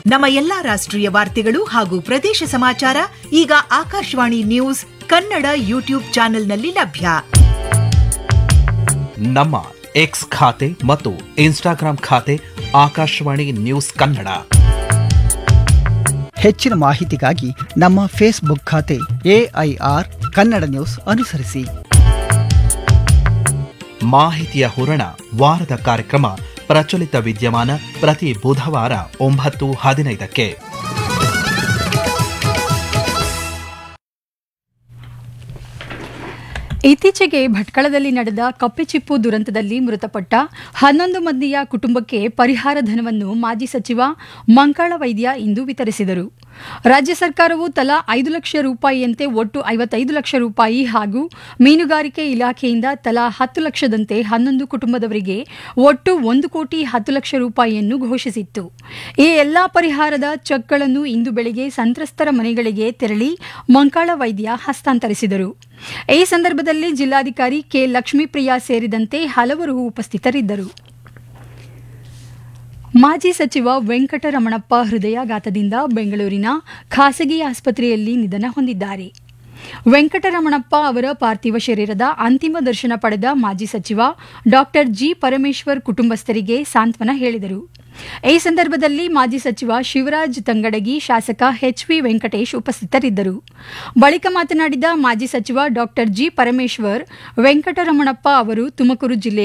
ನಮ್ಮ ಎಲ್ಲಾ ರಾಷ್ಟ್ರೀಯ ವಾರ್ತೆಗಳು ಹಾಗೂ ಪ್ರದೇಶ ಸಮಾಚಾರ ಈಗ ಆಕಾಶವಾಣಿ ನ್ಯೂಸ್ ಕನ್ನಡ ಯೂಟ್ಯೂಬ್ ಚಾನೆಲ್ನಲ್ಲಿ ಲಭ್ಯ ನಮ್ಮ ಎಕ್ಸ್ ಖಾತೆ ಮತ್ತು ಇನ್ಸ್ಟಾಗ್ರಾಂ ಖಾತೆ ಆಕಾಶವಾಣಿ ನ್ಯೂಸ್ ಕನ್ನಡ ಹೆಚ್ಚಿನ ಮಾಹಿತಿಗಾಗಿ ನಮ್ಮ ಫೇಸ್ಬುಕ್ ಖಾತೆ ಎಐಆರ್ ಕನ್ನಡ ನ್ಯೂಸ್ ಅನುಸರಿಸಿ ಮಾಹಿತಿಯ ಹೂರಣ ವಾರದ ಕಾರ್ಯಕ್ರಮ ಪ್ರಚಲಿತ ವಿದ್ಯಮಾನ ಪ್ರತಿ ಬುಧವಾರ ಒಂಬತ್ತು ಹದಿನೈದಕ್ಕೆ ಇತ್ತೀಚೆಗೆ ಭಟ್ಕಳದಲ್ಲಿ ನಡೆದ ಕಪ್ಪೆಚಿಪ್ಪು ದುರಂತದಲ್ಲಿ ಮೃತಪಟ್ಟ ಹನ್ನೊಂದು ಮಂದಿಯ ಕುಟುಂಬಕ್ಕೆ ಪರಿಹಾರ ಧನವನ್ನು ಮಾಜಿ ಸಚಿವ ಮಂಕಾಳ ವೈದ್ಯ ಇಂದು ವಿತರಿಸಿದರು ರಾಜ್ಯ ಸರ್ಕಾರವು ತಲಾ ಐದು ಲಕ್ಷ ರೂಪಾಯಿಯಂತೆ ಒಟ್ಟು ಐವತ್ತೈದು ಲಕ್ಷ ರೂಪಾಯಿ ಹಾಗೂ ಮೀನುಗಾರಿಕೆ ಇಲಾಖೆಯಿಂದ ತಲಾ ಹತ್ತು ಲಕ್ಷದಂತೆ ಹನ್ನೊಂದು ಕುಟುಂಬದವರಿಗೆ ಒಟ್ಟು ಒಂದು ಕೋಟಿ ಹತ್ತು ಲಕ್ಷ ರೂಪಾಯಿಯನ್ನು ಘೋಷಿಸಿತ್ತು ಈ ಎಲ್ಲಾ ಪರಿಹಾರದ ಚೆಕ್ಗಳನ್ನು ಇಂದು ಬೆಳಗ್ಗೆ ಸಂತ್ರಸ್ತರ ಮನೆಗಳಿಗೆ ತೆರಳಿ ಮಂಕಾಳ ವೈದ್ಯ ಹಸ್ತಾಂತರಿಸಿದರು ಈ ಸಂದರ್ಭದಲ್ಲಿ ಜಿಲ್ಲಾಧಿಕಾರಿ ಕೆ ಲಕ್ಷ್ಮೀಪ್ರಿಯಾ ಸೇರಿದಂತೆ ಹಲವರು ಉಪಸ್ಥಿತರಿದ್ದರು ಮಾಜಿ ಸಚಿವ ವೆಂಕಟರಮಣಪ್ಪ ಹೃದಯಾಘಾತದಿಂದ ಬೆಂಗಳೂರಿನ ಖಾಸಗಿ ಆಸ್ಪತ್ರೆಯಲ್ಲಿ ನಿಧನ ಹೊಂದಿದ್ದಾರೆ ವೆಂಕಟರಮಣಪ್ಪ ಅವರ ಪಾರ್ಥಿವ ಶರೀರದ ಅಂತಿಮ ದರ್ಶನ ಪಡೆದ ಮಾಜಿ ಸಚಿವ ಡಾಕ್ಟರ್ ಜಿ ಪರಮೇಶ್ವರ್ ಕುಟುಂಬಸ್ಥರಿಗೆ ಸಾಂತ್ವನ ಹೇಳಿದರು ಈ ಸಂದರ್ಭದಲ್ಲಿ ಮಾಜಿ ಸಚಿವ ಶಿವರಾಜ್ ತಂಗಡಗಿ ಶಾಸಕ ಎಚ್ವಿ ವೆಂಕಟೇಶ್ ಉಪಸ್ಥಿತರಿದ್ದರು ಬಳಿಕ ಮಾತನಾಡಿದ ಮಾಜಿ ಸಚಿವ ಡಾಕ್ಟರ್ ಜಿ ಪರಮೇಶ್ವರ್ ವೆಂಕಟರಮಣಪ್ಪ ಅವರು ತುಮಕೂರು ಜಿಲ್ಲೆ